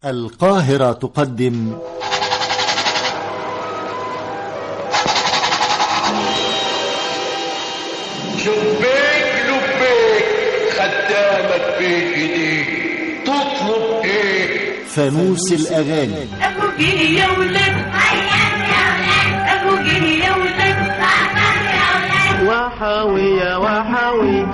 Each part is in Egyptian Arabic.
القاهرة تقدم لبيك لبيك خدامك بيت جديد تطلب ايه فانوس الأغاني ابو جه يا ولاد ابو جه يا ولاد وحوي يا وحوي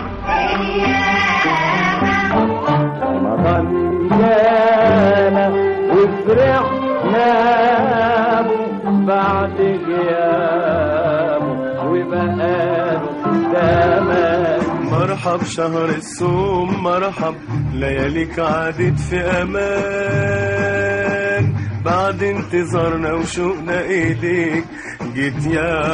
رمضان جانا وفرحنا بعد غيابه وبقاله زمان مرحب شهر الصوم مرحب لياليك عادت في امان بعد انتظارنا وشوقنا اليك جيت يا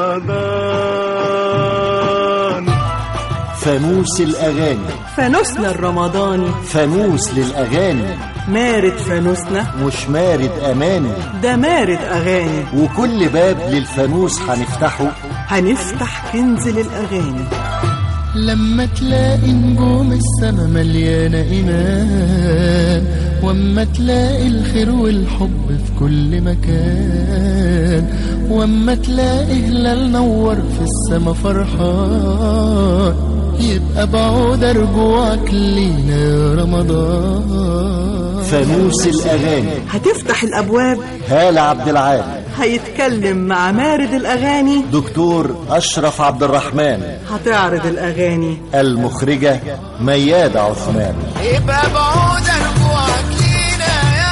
رمضان فانوس الأغاني فانوسنا الرمضاني فانوس للأغاني مارد فانوسنا مش مارد أماني ده مارد أغاني وكل باب للفانوس هنفتحه هنفتح كنز للأغاني لما تلاقي نجوم السما مليانة إيمان واما تلاقي الخير والحب في كل مكان واما تلاقي هلال نور في السما فرحان يبقى بعود رجوعك لينا يا رمضان فانوس الأغاني هتفتح الأبواب هالة عبد العال هيتكلم مع مارد الأغاني دكتور أشرف عبد الرحمن هتعرض الأغاني المخرجة ميادة عثمان يبقى بعود رجوعك لينا يا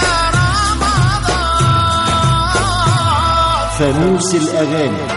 رمضان فانوس الأغاني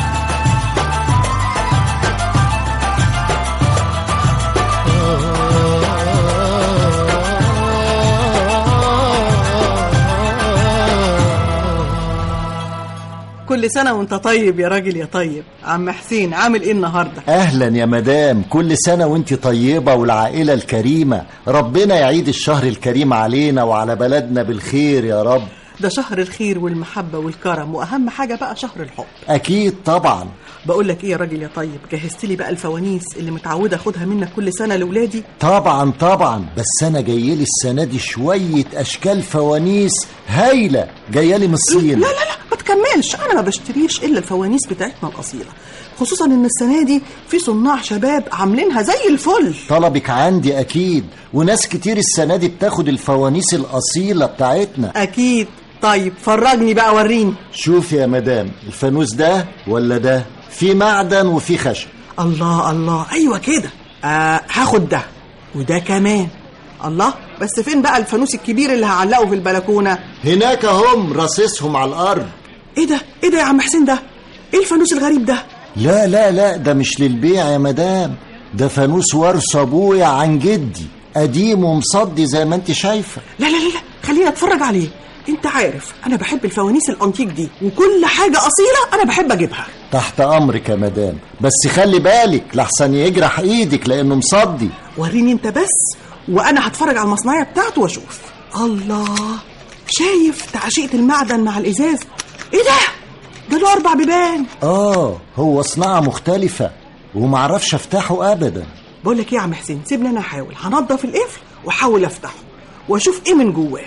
كل سنة وانت طيب يا راجل يا طيب عم حسين عامل ايه النهاردة أهلا يا مدام كل سنة وانت طيبة والعائلة الكريمة ربنا يعيد الشهر الكريم علينا وعلى بلدنا بالخير يا رب ده شهر الخير والمحبة والكرم وأهم حاجة بقى شهر الحب أكيد طبعا بقول لك ايه يا راجل يا طيب جهزت لي بقى الفوانيس اللي متعودة اخدها منك كل سنة لولادي طبعا طبعا بس أنا جايلي السنة دي شوية أشكال فوانيس هايلة جايلي من الصين لا لا لا ما تكملش انا ما بشتريش الا الفوانيس بتاعتنا الاصيله خصوصا ان السنه دي في صناع شباب عاملينها زي الفل طلبك عندي أكيد وناس كتير السنة دي بتاخد الفوانيس الأصيلة بتاعتنا اكيد طيب فرجني بقى وريني شوف يا مدام الفانوس ده ولا ده في معدن وفي خشب الله الله ايوه كده آه هاخد ده وده كمان الله بس فين بقى الفانوس الكبير اللي هعلقه في البلكونه هناك هم راصصهم على الأرض ايه ده ايه ده يا عم حسين ده ايه الفانوس الغريب ده لا لا لا ده مش للبيع يا مدام ده فانوس ورث ابويا عن جدي قديم ومصدي زي ما انت شايفه لا لا لا لا خليني اتفرج عليه انت عارف انا بحب الفوانيس الانتيك دي وكل حاجه اصيله انا بحب اجيبها تحت امرك يا مدام بس خلي بالك لحسن يجرح ايدك لانه مصدي وريني انت بس وانا هتفرج على المصنعيه بتاعته واشوف الله شايف تعشيقة المعدن مع الازاز ايه ده ده له اربع بيبان اه هو صناعه مختلفه ومعرفش افتحه ابدا بقول لك ايه يا عم حسين سيبني انا احاول هنضف القفل واحاول افتحه واشوف ايه من جواه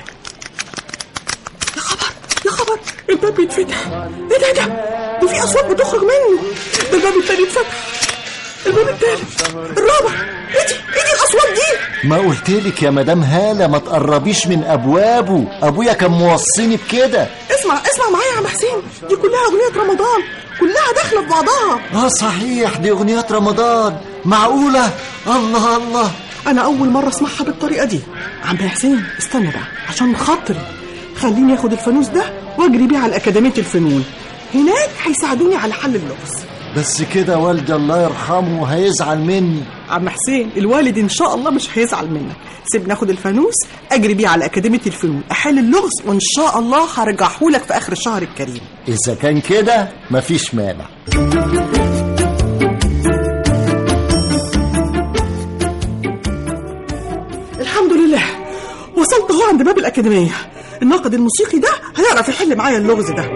يا خبر يا خبر الباب بيتفتح ايه ده إيه ده ده في اصوات بتخرج منه ده الباب التاني اتفتح الباب التالت الرابع ايه دي ايه دي الاصوات دي ما قلتلك يا مدام هاله ما تقربيش من ابوابه ابويا كان موصيني بكده اسمع اسمع معايا يا عم حسين دي كلها اغنيه رمضان كلها داخله في بعضها اه صحيح دي اغنيه رمضان معقوله الله الله انا اول مره اسمعها بالطريقه دي عم حسين استنى بقى عشان خاطري خليني اخد الفانوس ده واجري بيه على اكاديميه الفنون هناك هيساعدوني على حل اللغز بس كده والدي الله يرحمه هيزعل مني عم حسين الوالد ان شاء الله مش هيزعل منك سيبني اخد الفانوس اجري بيه على اكاديميه الفنون احل اللغز وان شاء الله هرجعهولك في اخر الشهر الكريم اذا كان كده مفيش مانع الحمد لله وصلت اهو عند باب الاكاديميه الناقد الموسيقي ده هيعرف يحل معايا اللغز ده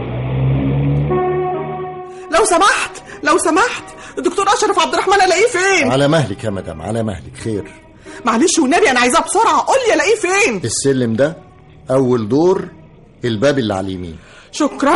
لو سمحت لو سمحت الدكتور اشرف عبد الرحمن الاقيه فين على مهلك يا مدام على مهلك خير معلش والنبي انا عايزاه بسرعه قول لي الاقيه فين السلم ده اول دور الباب اللي على اليمين شكرا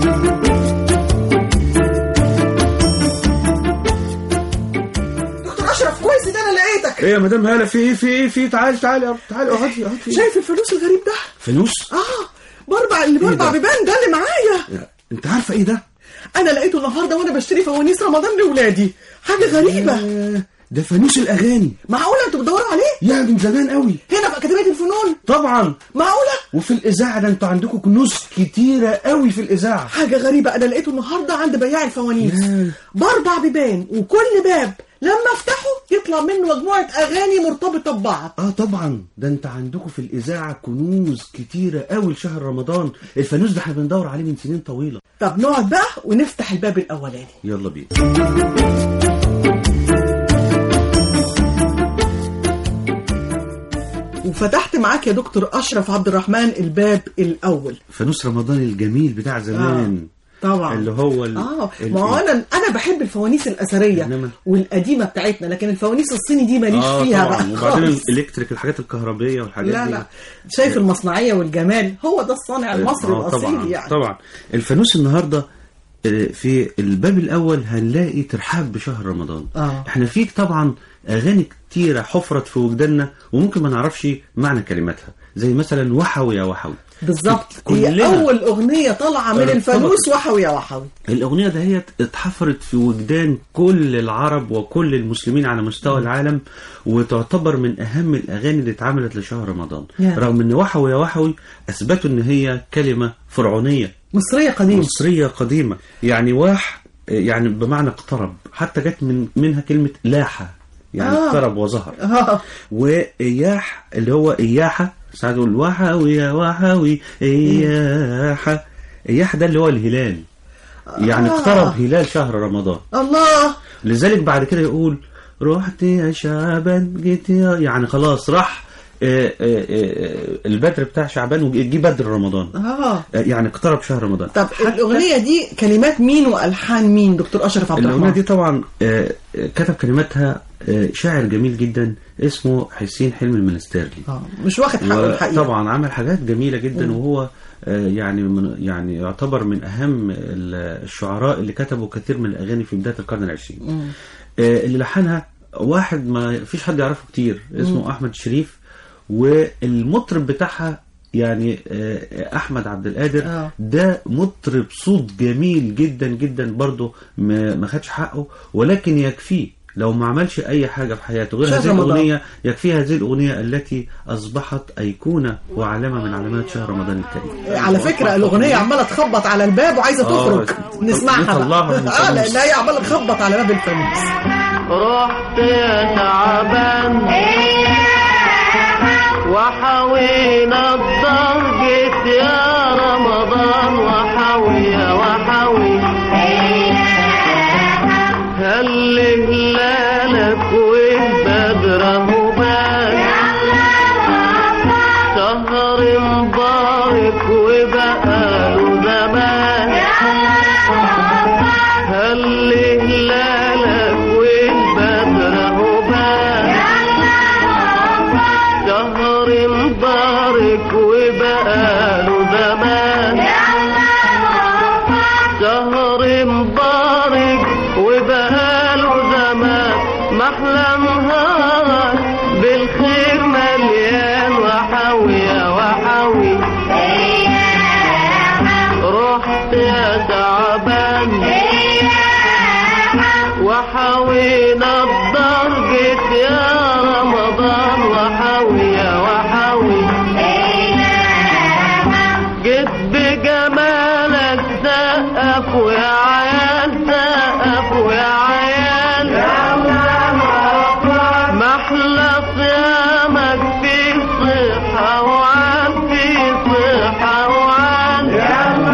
دكتور اشرف كويس ان انا لقيتك ايه يا مدام هاله في ايه في ايه في إيه؟ تعالي تعالي يا رب، تعالي اقعدي اقعدي شايف الفلوس الغريب ده فلوس اه باربع اللي باربع ده؟ بيبان ده اللي معايا يا- انت عارفه ايه ده انا لقيته النهارده وانا بشتري فوانيس رمضان لاولادي حاجه غريبه آه، ده فانوس الاغاني معقوله انتوا بتدوروا عليه يا من زمان قوي هنا في اكاديميه الفنون طبعا معقوله وفي الاذاعه ده انتوا عندكم كنوز كتيره قوي في الاذاعه حاجه غريبه انا لقيته النهارده عند بياع الفوانيس ياه. باربع بيبان وكل باب لما افتحه يطلع منه مجموعه اغاني مرتبطه ببعض اه طبعا ده انت عندكم في الاذاعه كنوز كتيره قوي لشهر رمضان الفانوس ده احنا بندور عليه من سنين طويله طب نقعد بقى ونفتح الباب الاولاني يلا بينا وفتحت معاك يا دكتور اشرف عبد الرحمن الباب الاول فانوس رمضان الجميل بتاع زمان طبعا اللي هو ال... اه ال- ما هو انا انا بحب الفوانيس الاثريه إنما- والقديمه بتاعتنا لكن الفوانيس الصيني دي ماليش اه فيها طبعا بقى وبعدين خالص. الالكتريك الحاجات الكهربائيه والحاجات لا دي لا شايف المصنعيه والجمال هو ده الصانع المصري آه، الاصيل طبعا يعني طبعا الفانوس النهارده آه، في الباب الاول هنلاقي ترحاب بشهر رمضان آه. احنا فيك طبعا اغاني كتيره حفرت في وجداننا وممكن ما نعرفش معنى كلماتها زي مثلا وحوي يا وحوي بالظبط كلنا. هي اول اغنيه طالعه من ارتبطت. الفانوس وحوي يا وحوي الأغنية دهيت اتحفرت في وجدان كل العرب وكل المسلمين على مستوى العالم وتعتبر من أهم الأغاني اللي اتعملت لشهر رمضان يا. رغم أن وحوي يا وحوي أثبتوا أن هي كلمة فرعونية مصريه قديمه مصرية قديمة يعني واح يعني بمعنى اقترب حتى جت من منها كلمة لاحة يعني آه. اقترب وظهر اه وإياح اللي هو إياحة ساعات يقول وحوي يا وحوي إياحة إياح ده اللي هو الهلال يعني آه. اقترب هلال شهر رمضان الله لذلك بعد كده يقول رحت يا شعبان جيت يا يعني خلاص راح آه، آه، آه، البدر بتاع شعبان وجي بدر رمضان اه آه، يعني اقترب شهر رمضان طب الاغنيه دي كلمات مين والحان مين دكتور اشرف عبد الأغنية الرحمن دي طبعا آه، آه، كتب كلماتها آه، شاعر جميل جدا اسمه حسين حلمي المنستيرلي اه مش واخد حقه الحقيقه طبعا عمل حاجات جميله جدا وهو آه، يعني من يعني يعتبر من اهم ال- الشعراء اللي كتبوا كثير من الاغاني في بدايه القرن العشرين آه، اللي لحنها واحد ما فيش حد يعرفه كتير اسمه احمد شريف والمطرب بتاعها يعني آه، احمد عبد القادر آه. ده مطرب صوت جميل جدا جدا برضه ما ما خدش حقه ولكن يكفيه لو ما عملش اي حاجه في حياته غير شهر هذه رمضان. الاغنيه يكفي هذه الاغنيه التي اصبحت ايقونه وعلامه من علامات شهر رمضان الكريم على فكرة الأغنية عمالة تخبط على الباب وعايزة آه، تخرج نسمعها نطلعها من بقى اه الفانوس. لأن هي عمالة تخبط على باب الفانوس رحت يا تعبان وحوينا الدار جيت يا رمضان وحوي يا وحوي هل هلالك وبدره بان شهر مبارك وبقاله زمان هل هلالك وبدره بان شهر مبارك وبقاله زمان شهر مبارك وبقاله زمان محلى نهار بالخير مليان وحوي يا وحوي رحت يا تعبان وحوينا الدار جيت يا رمضان وحوي يا وحوي جيت بجمالك سقف ويا عيال سقف ويا عيال محلى صيامك في صحة وعال في صحة وعال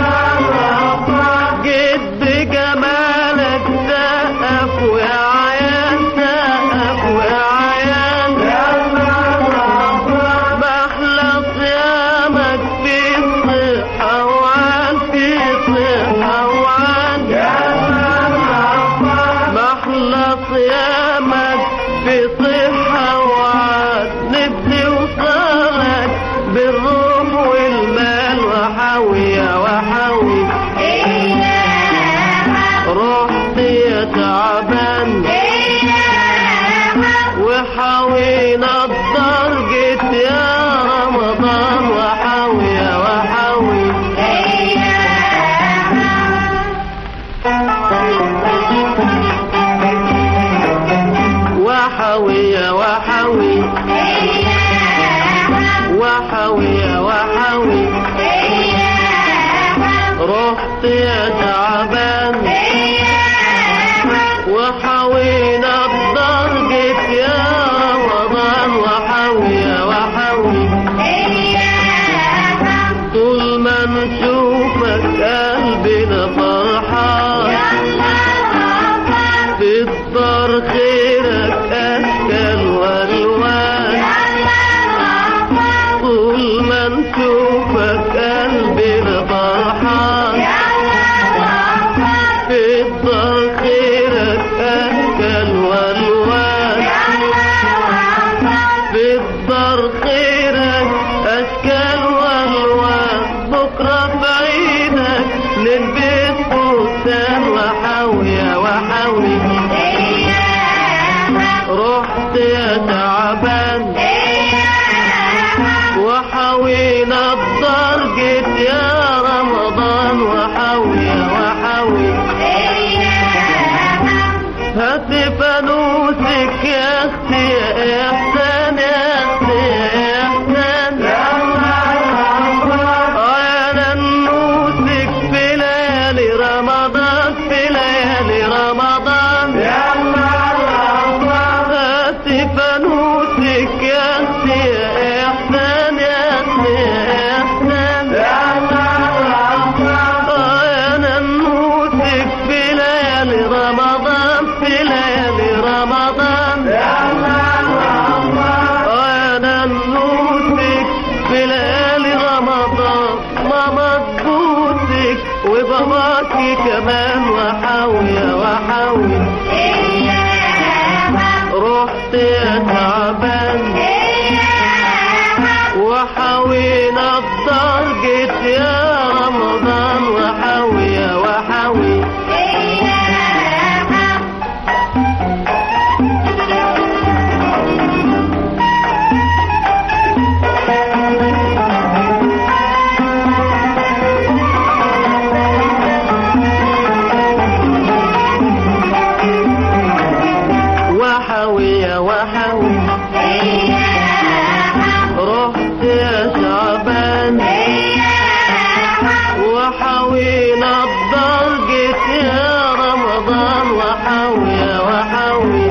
جيت بجمالك سقف ويا عيال الصوم والمال وحاوية وحاوي رحت يا تعبان وحاوينا الدار جيت يا رمضان وحاوية وحاوي وحاوية وحاوي وحاوية وحاوي رحت يا تعبان وحاوينا الدار جيت يا رمضان وحاوية وحاوي طول ما نشوفك قلبنا فرحان في الدار خيرك أشكال والوان طول ما نشوفك قلبنا فرحان في الدار خيرك أشكال والوان في الدار خيرك أشكال والوان بكرة بعيدك نلبس فستان وحاوية وحاوي رحت يا تعبان وحاوينا الدار جيت يا رمضان وحاوية وحاوي هات فانوسك يا اختي يا احسان يا اختي يا احسان اه يا ننوسك في ليالي رمضان في ليالي رمضان هات فانوسك يا اختي يا احسان يا اختي يا احسان اه يا ننوسك في ليالي رمضان في ليالي رمضان اه يا ننوسك في ليالي رمضان ماما تبوسك وباباكي كمان وحاوية وحاوي رحت يا تعبان وحاوينا الدار جيت يا رمضان وحاوية وحاوي وحاوية وحاوي رحت يا شعبان وحاوينا الدار جيت يا رمضان وحاوية وحاوي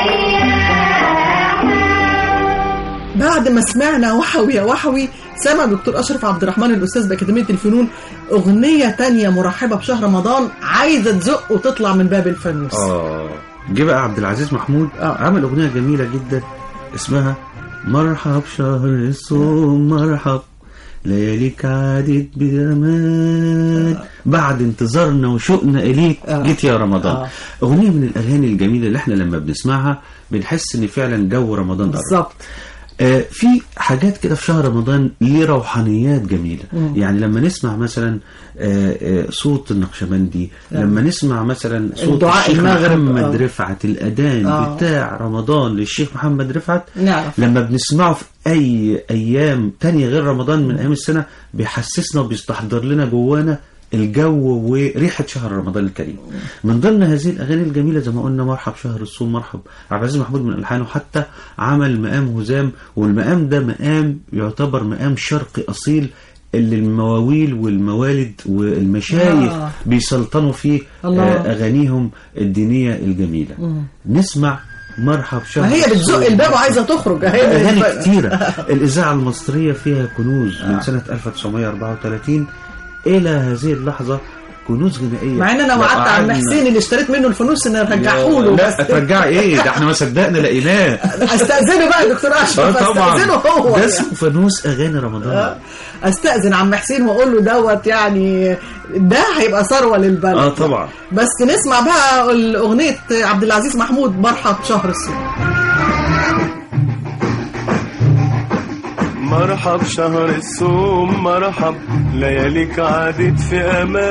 بعد ما سمعنا وحوي وحوي سمع دكتور أشرف عبد الرحمن الأستاذ بأكاديمية الفنون أغنية تانية مرحبة بشهر رمضان عايزة تزق وتطلع من باب الفانوس اه جه بقى عبد العزيز محمود عمل اغنيه جميله جدا اسمها مرحب شهر الصوم مرحب لياليك عادت بأمان بعد انتظارنا وشوقنا إليك آه. جيت يا رمضان آه. أغنية من الأغاني الجميلة اللي احنا لما بنسمعها بنحس إن فعلا جو رمضان قرب. بالظبط آه، في حاجات كده في شهر رمضان ليه روحانيات جميلة يعني لما نسمع مثلا آه، آه، صوت النقشبندي لما نسمع مثلا صوت الدعاء الشيخ المغرب، محمد آه. رفعت الأذان آه. بتاع رمضان للشيخ محمد رفعت نعرف. لما بنسمعه في أي أيام تانية غير رمضان من أيام السنة بيحسسنا وبيستحضر لنا جوانا الجو وريحة شهر رمضان الكريم من ضمن هذه الأغاني الجميلة زي ما قلنا مرحب شهر الصوم مرحب عبد العزيز محمود من ألحانه حتى عمل مقام هزام والمقام ده مقام يعتبر مقام شرقي أصيل اللي المواويل والموالد والمشايخ آه. بيسلطنوا فيه الله. آه، أغانيهم الدينية الجميلة نسمع مرحب شهر ما هي بتزق الصوم. الباب وعايزة تخرج هي أغاني بالنسبة- كتيرة الإذاعة المصرية فيها كنوز من سنة 1934 إلى هذه اللحظة كنوز غنائية مع ان انا لو وعدت عم قعدنا- حسين اللي اشتريت منه الفلوس ان ارجعه له لا بس ترجعي ايه ده احنا ما صدقنا لقيناه استاذنه بقى يا دكتور اشرف اه طبعا استاذنه هو ده اسمه فانوس اغاني رمضان استاذن عم حسين واقول له دوت يعني ده هيبقى ثروه للبلد اه طبعا بس نسمع بقى الاغنيه عبد العزيز محمود مرحب شهر الصوم مرحب شهر الصوم مرحب لياليك عادت في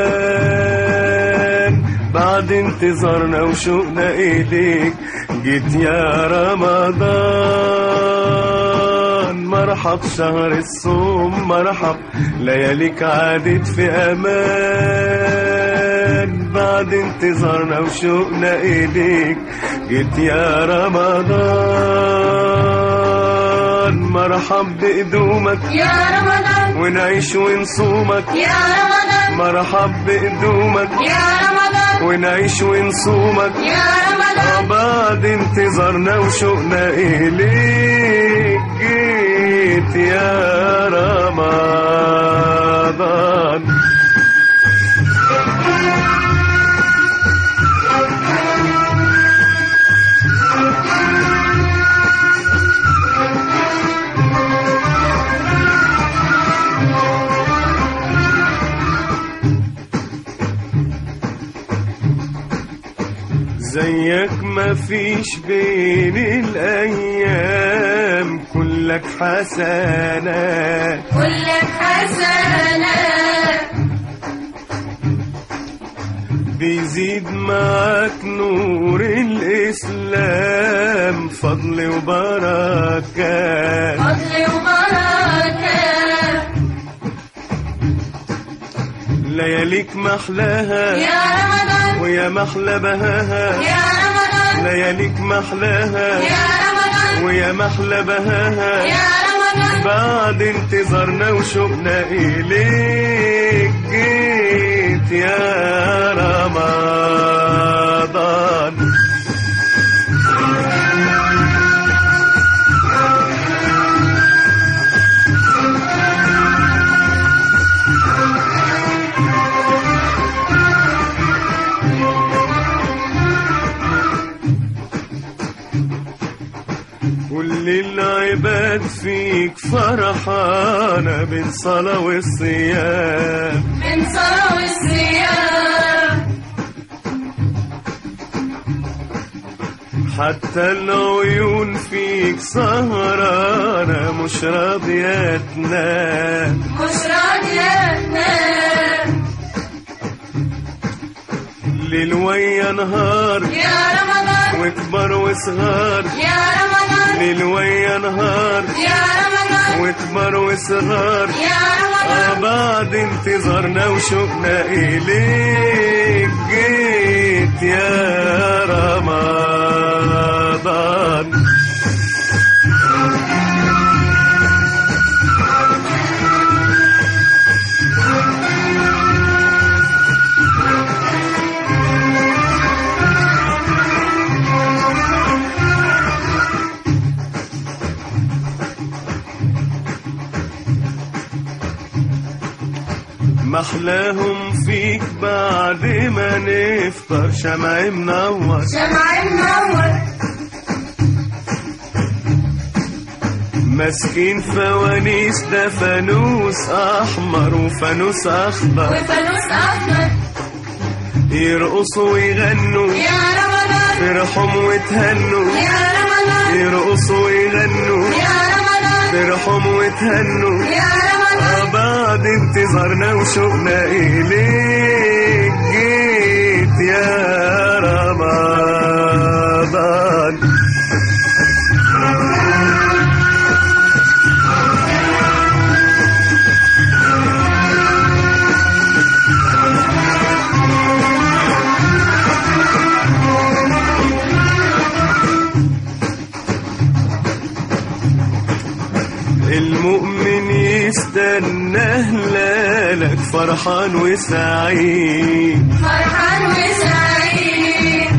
امان بعد انتظارنا وشوقنا اليك جيت يا رمضان مرحب شهر الصوم مرحب لياليك عادت في امان بعد انتظارنا وشوقنا اليك جيت يا رمضان مرحب بقدومك يا رمضان ونعيش ونصومك يا رمضان مرحب بقدومك يا رمضان ونعيش ونصومك يا رمضان بعد انتظارنا وشوقنا إليك جيت يا رمضان زيك ما فيش بين الأيام كلك حسنات كلك حسنات بيزيد معاك نور الإسلام فضل وبركات فضل وبركة لياليك محلاها يا رمضان ويا محلى بهاها يا رمضان لياليك محلاها يا رمضان ويا محلى بهاها يا رمضان بعد انتظارنا وشوقنا إليك جيت يا رمضان كل العباد فيك فرحانة بالصلاة والصيام من صلاة والصيام حتى العيون فيك سهرانة مش راضية تنام مش راضية تنام ليل ويا نهار يا رمضان وكبر وصغار يا رمضان ليل ويا نهار يا رمضان وكبر وصغار يا رمضان آه بعد انتظارنا وشوقنا إليك جيت يا رمضان محلاهم فيك بعد ما نفطر شمع منور شمع منور ماسكين فوانيس ده فانوس احمر وفانوس اخضر وفانوس أخضر يرقصوا ويغنوا يا رمضان فرحهم وتهنوا يا رمضان يرقصوا ويغنوا يا رمضان فرحهم وتهنوا يا رمضان آه بعد انتظارنا وشوقنا إليك جيت يا رمضان المؤمن يستنى هلالك فرحان وسعيد فرحان وسعيد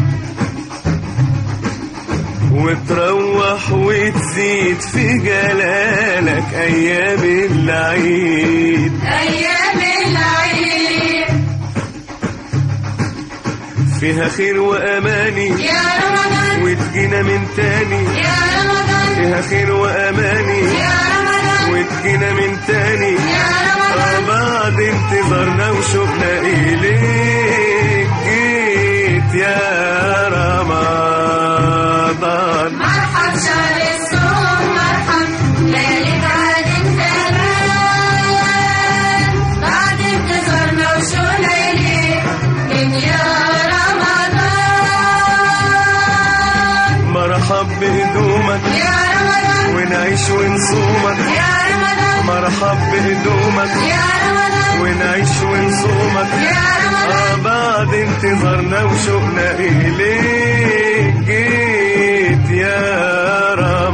وتروح وتزيد في جلالك ايام العيد أيام العيد فيها خير واماني يا رمضان وتجينا من تاني يا رمضان فيها خير واماني يا رمضان وتجينا من تاني يا رمضان آه بعد انتظارنا وشوقنا إليك جيت يا رمضان مرحب شهر الصوم مرحب ليالي بعد ونعيش ونصومك يا رمضان مرحب بهدومك يا رمضان ونعيش ونصومك يا رمضان آه بعد انتظارنا وشوقنا إليك جيت يا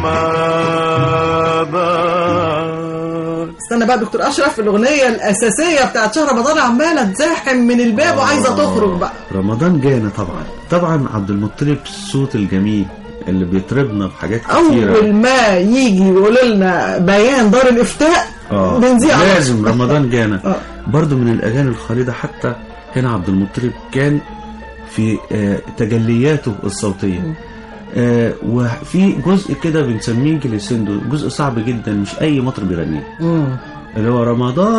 رمضان استنى بقى دكتور اشرف الاغنيه الاساسيه بتاعت شهر رمضان عماله تزاحم من الباب وعايزه تخرج بقى رمضان جانا طبعا طبعا عبد المطلب الصوت الجميل اللي بيطربنا بحاجات كتيرة اول ما يجي يقول لنا بيان دار الافتاء اه بنذيع على لازم رمضان جانا آه. برضو من الاغاني الخالده حتى هنا عبد المطلب كان في آه، تجلياته الصوتيه آه، وفي جزء كده بنسميه جليسندو جزء صعب جدا مش اي مطرب يغنيه مم. اللي هو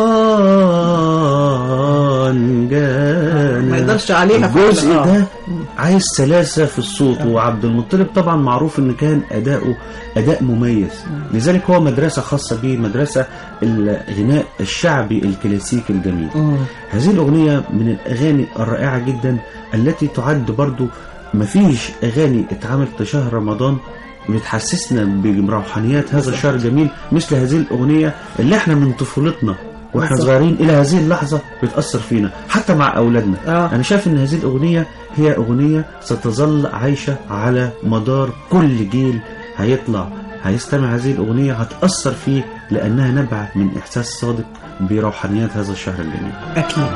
رمضان جانا ما يقدرش عليها الجزء فعلا. آه. ده عايز سلاسة في الصوت وعبد المطلب طبعا معروف ان كان اداؤه اداء مميز لذلك هو مدرسة خاصة به مدرسة الغناء الشعبي الكلاسيكي الجميل هذه الاغنية من الاغاني الرائعة جدا التي تعد برضو مفيش اغاني اتعملت في شهر رمضان بتحسسنا بروحانيات هذا الشهر الجميل مثل هذه الاغنيه اللي احنا من طفولتنا واحنا بالظبط. صغيرين الى هذه اللحظه بتاثر فينا حتى مع اولادنا آه. انا شايف ان هذه الاغنيه هي اغنيه ستظل عايشه على مدار كل جيل هيطلع هيستمع هذه الاغنيه هتاثر فيه لانها نبعت من احساس صادق بروحانيات هذا الشهر الجميل اكيد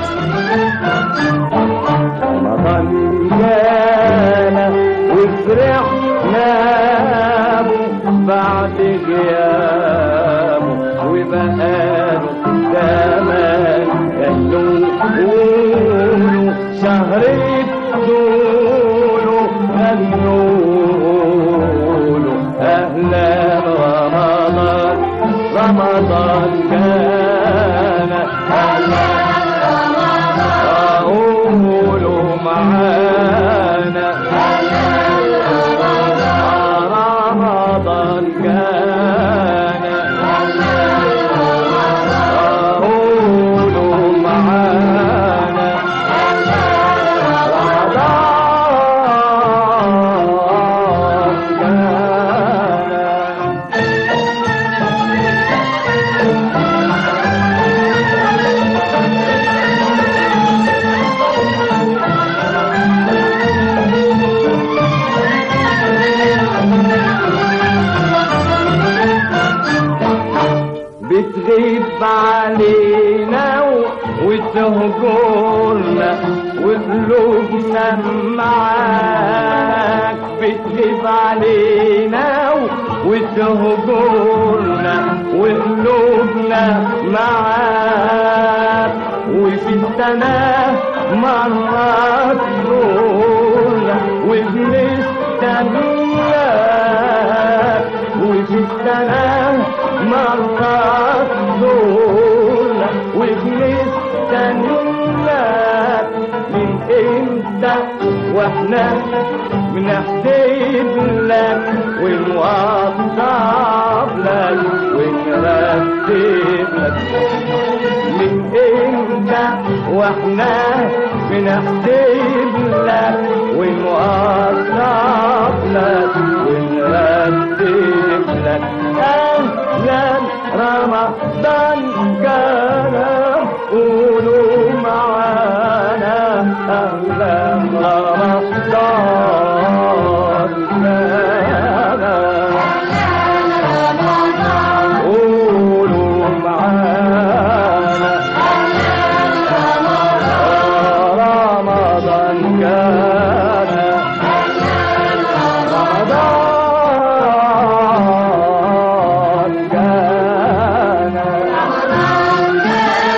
رمضان جانا وفرحنا به بعد غيابه وبقاله زمان قالوا قولوا شهر الدولو قالوا له أهلا رمضان رمضان جانا أهلا قولوا معانا رمضان كان قولوا معانا رمضان كان بتغيب علينا و- وتهجرنا وقلوبنا معاك بتغيب علينا و- وتهجرنا وقلوبنا معاك وفي السنة مرات تزورنا وبنستناك وفي السنة مرات تزورنا وبنستناك من امتى واحنا بنحسب لك ونوضب لك ونرتب لك من امتى واحنا بنحسب لك ونوضب لك ونرتب لك اهلا رمضان كان قولوا معانا اهلا رمضان كان قولوا معانا رمضان كان رمضان كان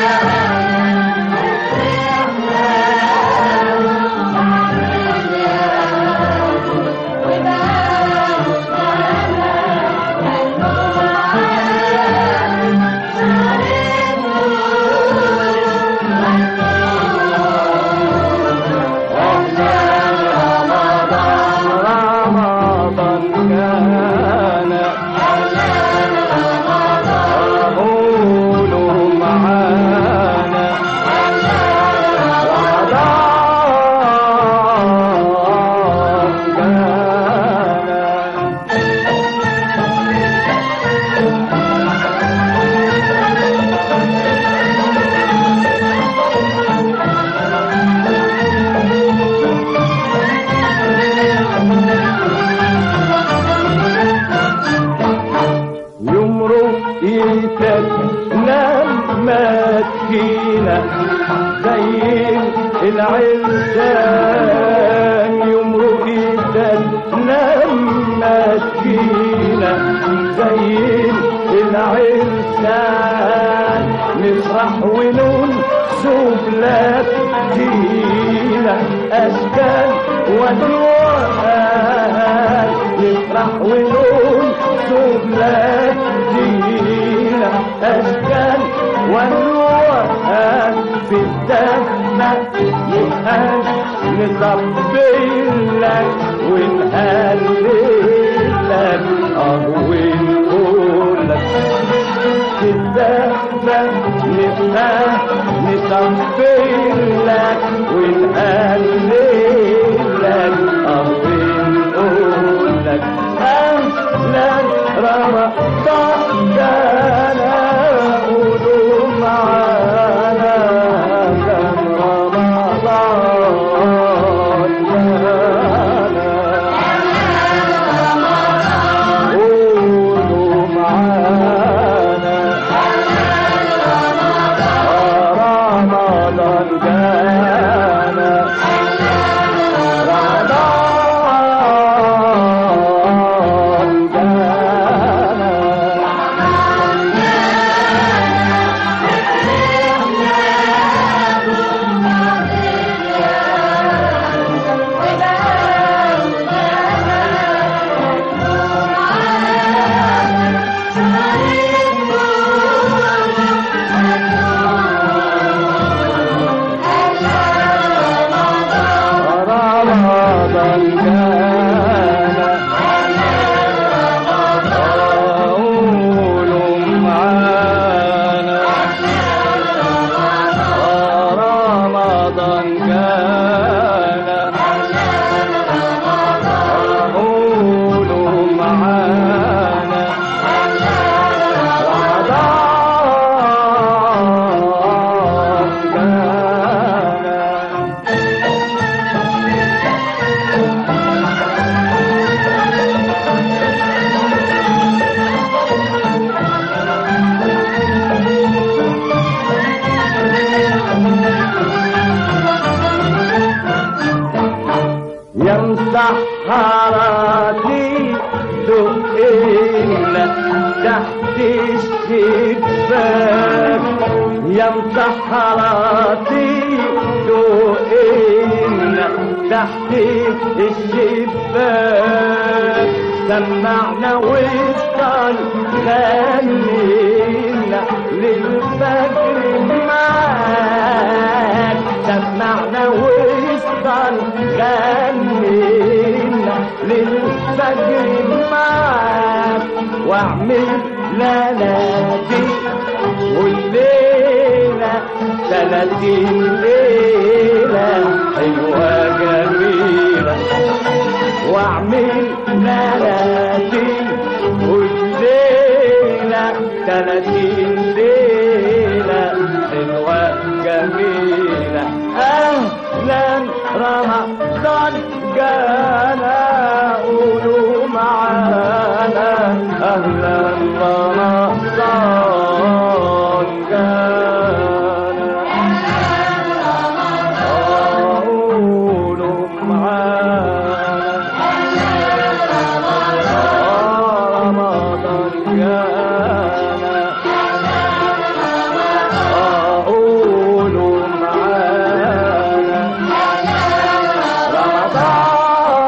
تجينا زي العرسان يمرق ايدنا لما تجينا زي العرسان نفرح ونقول سبلات جينا أشكال والوان نفرح ونقول سبلات جينا أشكال والوان في الدفنة نبقى نطبل لك ونهلل لك اه ونقول لك الدفة نبقى نطبل لك ونهلل لك اه ونقول لك أهلا رمضان جانا قولوا معانا كان رمضان جانا قولوا معانا رمضان جانا رمضان جانا رمضان جانا قولوا معانا رمضان جانا قولوا معانا رمضان جانا يمسح حراتي دقينا تحت الشباك يمسح حراتي دقينا تحت الشباك سمعنا وصل غنينا للفجر معاك سمعنا وصل غنينا للفجر معاك واعمل لنادي والليلة ثلاثين ليلة حلوة جميلة واعمل لنادي والليلة ثلاثين ليلة حلوة جميلة أهلا رمضان جانا قولوا معانا أهلا رمضان جانا قولوا معانا رمضان جانا قولوا معانا رمضان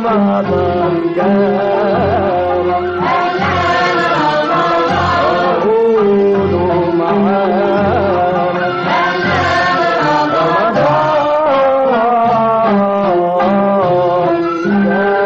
رمضان جانا قولوا معانا رمضان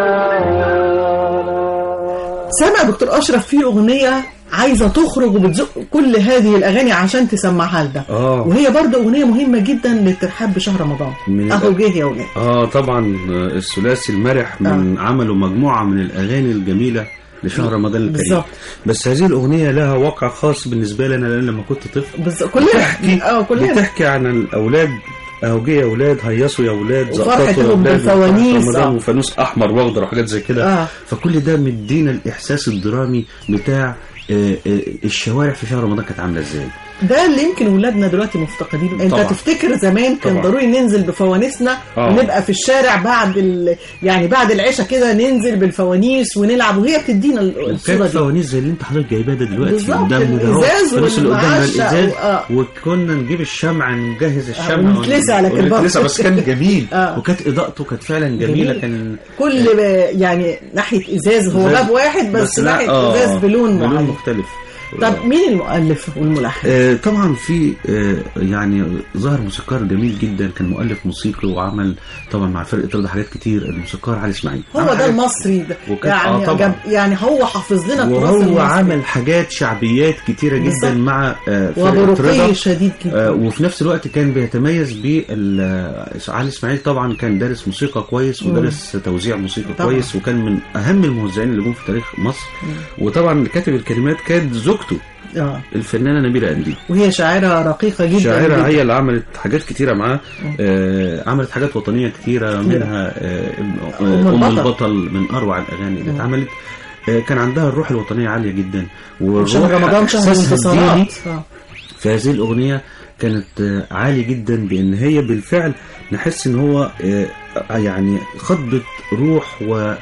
جانا سامع يا دكتور اشرف في اغنيه عايزه تخرج وبتزق كل هذه الاغاني عشان تسمعها لده آه. وهي برضه اغنيه مهمه جدا للترحاب بشهر رمضان من اهو الأ- جه يا ولاد اه طبعا آه، الثلاثي المرح من عملوا مجموعه من الاغاني الجميله لشهر رمضان الكريم بالظبط. بس هذه الاغنيه لها واقع خاص بالنسبه لي انا لأن لما كنت طفل بس كلنا بتحكي اه كلنا بتحكي عن الاولاد اهو جه يا اولاد هيصوا يا اولاد وفرحتهم زقطوا يا أولاد، بالفوانيس، رمضان آه. وفانوس احمر واخضر وحاجات زي كده آه. فكل ده مدينا الاحساس الدرامي بتاع آه، آه، الشوارع في شهر رمضان كانت عامله ازاي ده اللي يمكن ولادنا دلوقتي مفتقدين انت طبعا. تفتكر زمان كان طبعا. ضروري ننزل بفوانيسنا آه. ونبقى في الشارع بعد ال... يعني بعد العشاء كده ننزل بالفوانيس ونلعب وهي بتدينا ال- الصوره وكانت دي فوانيس زي اللي انت حضرتك جايباه ده دلوقتي بالظبط، قدامنا ده اهو. الإزاز الفانوس اللي قدامنا والمعشق الازاز و- آه. وكنا نجيب الشمع نجهز الشمع ونتلسع لك البطل. ونتلسع بس كان جميل آه. وكانت اضاءته كانت فعلا جميله جميل. كان كل ب... يعني ناحيه ازاز هو إزاز. باب واحد بس, لا، ناحيه آه، ازاز بلون بلون معين مختلف طب مين المؤلف والملحن؟ آه، طبعا في آه، يعني ظهر موسيقار جميل جدا كان مؤلف موسيقي وعمل طبعا مع فرقه رضا حاجات كتير الموسيقار علي اسماعيل هو عمل ده حاجات- المصري ده وكان- يعني آه، طبعاً. جاب يعني هو حافظ لنا التراث وهو المصري عمل حاجات شعبيات كتيره جدا بالظبط. مع آه، فرقه وبرقي رضا شديد جدا آه، وفي نفس الوقت كان بيتميز بال علي اسماعيل طبعا كان دارس موسيقى كويس ودارس توزيع موسيقى طبعاً. كويس وكان من اهم الموزعين اللي جم في تاريخ مصر وطبعا اللي كاتب الكلمات كانت زوجته اه الفنانه نبيله قنديل وهي شاعره رقيقه جدا شاعرة جداً. هي اللي عملت حاجات كتيرة معاه آه عملت حاجات وطنية كتيرة منها آه أم أم, أم البطل. البطل من أروع الأغاني اللي اتعملت آه كان عندها الروح الوطنية عالية جدا والروح شهر رمضان شهر إحساسها الديني الانتصارات آه. في هذه الأغنية كانت آه، عالية جدا بأن هي بالفعل نحس إن هو آه، يعني خضت روح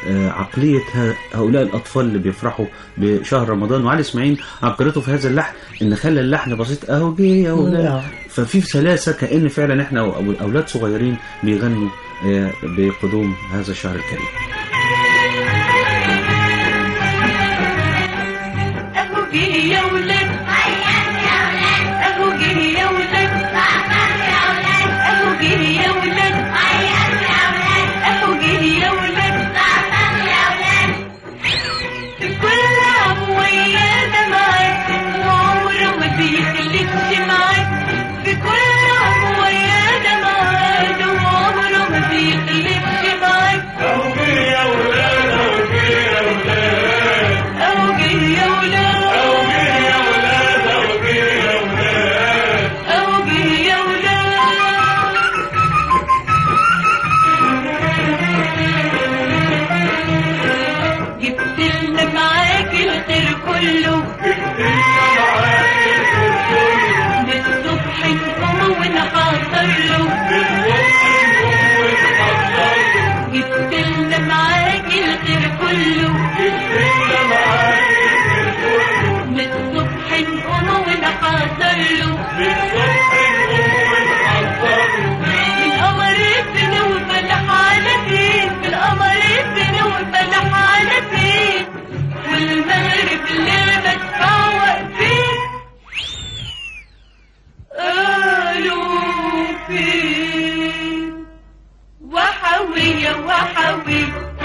وعقلية ه- هؤلاء الأطفال اللي بيفرحوا بشهر رمضان وعلي إسماعيل عبقرته في هذا اللحن إن خلى اللحن بسيط أهو جه يا آه. أولاد ففي سلاسة كأن فعلا إحنا أو أولاد صغيرين بيغنوا آه، بقدوم هذا الشهر الكريم اهو جه يا ولاد اهو جه يا ولاد اهو جه يا ولاد اهو جه يا ولاد في كل عام ويانا معاك وعمره ما بيخلفش معاك في كل عام ويانا معاك وعمره ما بيخلفش معاك اهو جه يا ولاد اهو جه يا ولاد جبت لنا معاك الخير كله للصبح نقوم ونحضر له جبت لنا معاك الخير كله للصبح نقوم ونحضر له بالقمر بنوبل على فين بالقمر بنوبل على فين والمغرب لما تفوق فين قالوا فين وحوية وحوي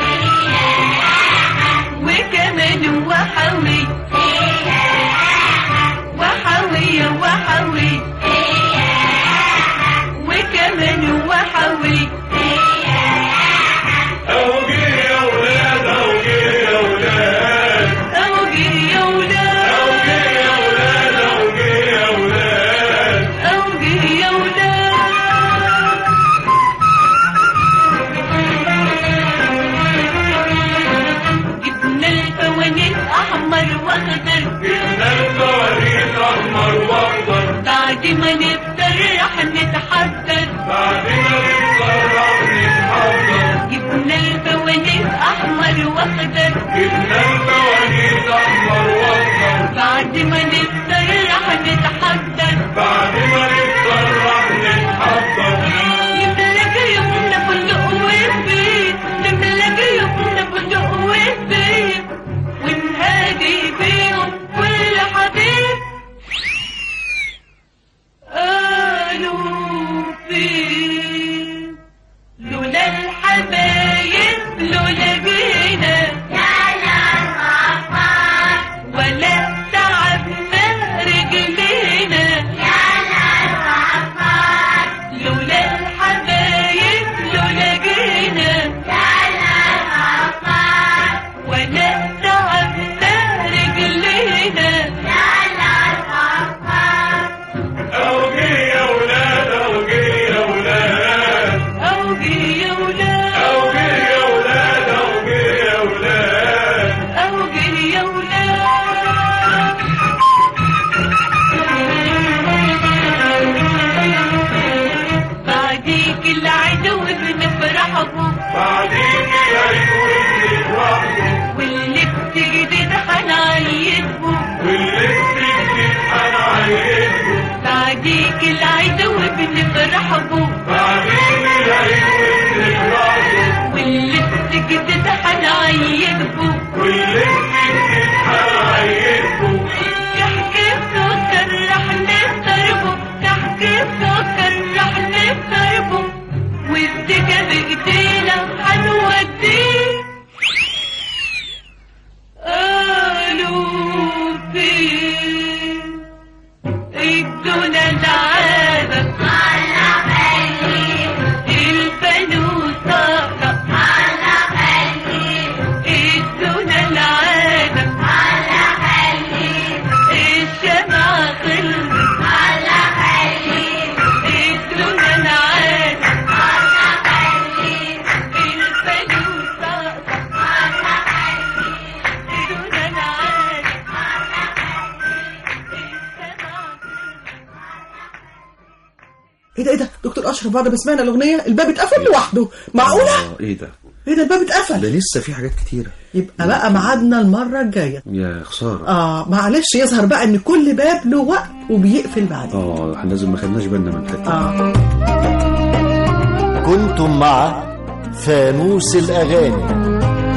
وكمان وحوي وحوية وحوي وكمان وحوي أهو جه يا ولاد أهو جه يا ولاد جبنا الفوانيس أحمر وأخضر بعد ما نفطر رح نتحضر جبنا الفوانيس أحمر وأخضر بعد ما نفطر رح نتحضر نملى جيوبنا فندق وبيت نملى جيوبنا فين قالوا فين ادونا العابة على بالي الفانوسة على بالي ادونا العابة على بالي الشمعة خلصت على بالي ادونا العابة على بالي الفانوسة على بالي ادونا العابة ايه ده ايه ده دكتور اشرف بعد ما سمعنا الاغنيه الباب اتقفل لوحده معقوله آه، ايه ده ايه ده الباب ده اتقفل لسه في حاجات كتيرة يبقى بقى ميعادنا المره الجايه يا خسارة اه معلش يظهر بقى ان كل باب له وقت وبيقفل بعدين اه احنا لازم ما خدناش بالنا من الحتة دي. اه كنتم مع فانوس الأغاني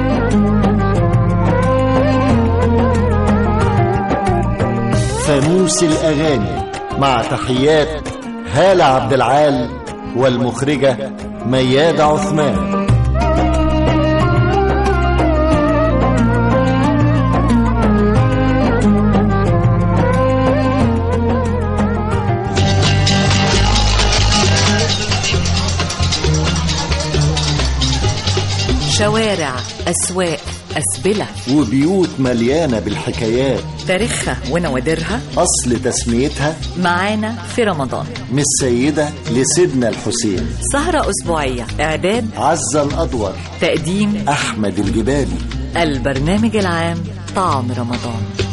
فانوس الأغاني مع تحيات هالة عبد العال والمخرجة ميادة عثمان شوارع أسواق أسبلة وبيوت مليانة بالحكايات تاريخها ونوادرها أصل تسميتها معانا في رمضان من السيدة لسيدنا الحسين سهرة أسبوعية إعداد عزة الأدور تقديم أحمد الجبالي البرنامج العام طعم رمضان